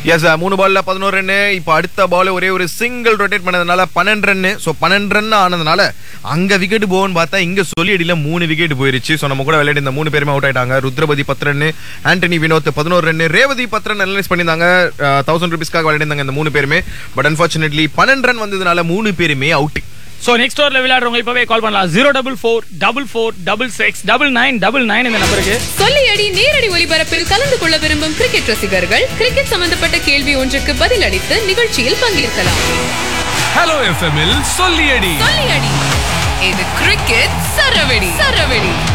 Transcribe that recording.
S மூணு பால்ல பதினோரு ரன்னு இப்போ அடுத்த பால் ஒரே ஒரு சிங்கிள் ரொட்டேட் பண்ணதுனால பன்னெண்டு ரன்னு ஸோ பன்னெண்டு ரன் ஆனதுனால அங்க விக்கெட் போகும்னு பார்த்தா இங்க சொல்லியடியில மூணு விக்கெட் போயிருச்சு ஸோ நம்ம கூட விளையாடி இந்த மூணு பேருமே அவுட் ஆயிட்டாங்க ருத்ரபதி பத்து ரன்னு ஆண்டனி வினோத் பதினோரு ரன்னு ரேவதி பத்து ரன் அனலைஸ் பண்ணியிருந்தாங்க தௌசண்ட் ருபீஸ்க்காக விளையாடிருந்தாங்க இந்த மூணு பேருமே பட் அன்பார்ச்சுனேட்லி பன்னெண்டு ரன் வந்ததுனால மூணு பேருமே அவுட் சோ நெக்ஸ்ட் ஓவர்ல விளையாடுறவங்க இப்பவே கால் பண்ணலாம் zero double four double four double six double nine double nine இந்த நம்பருக்கு சொல்லியடி நேரடி ஒலிபரப்பில் கலந்து கொள்ள விரும்பும் கிரிக்கெட் ரசிகர்கள் கிரிக்கெட் சம்பந்தப்பட்ட கேள்வி ஒன்றுக்கு பதில் அளித்து நிகழ்ச்சியில் பங்கேற்கலாம் ஹலோ எஃப்எம்மில் சொல்லியடி சொல்லியடி இது கிரிக்கெட் சரவெடி சரவெடி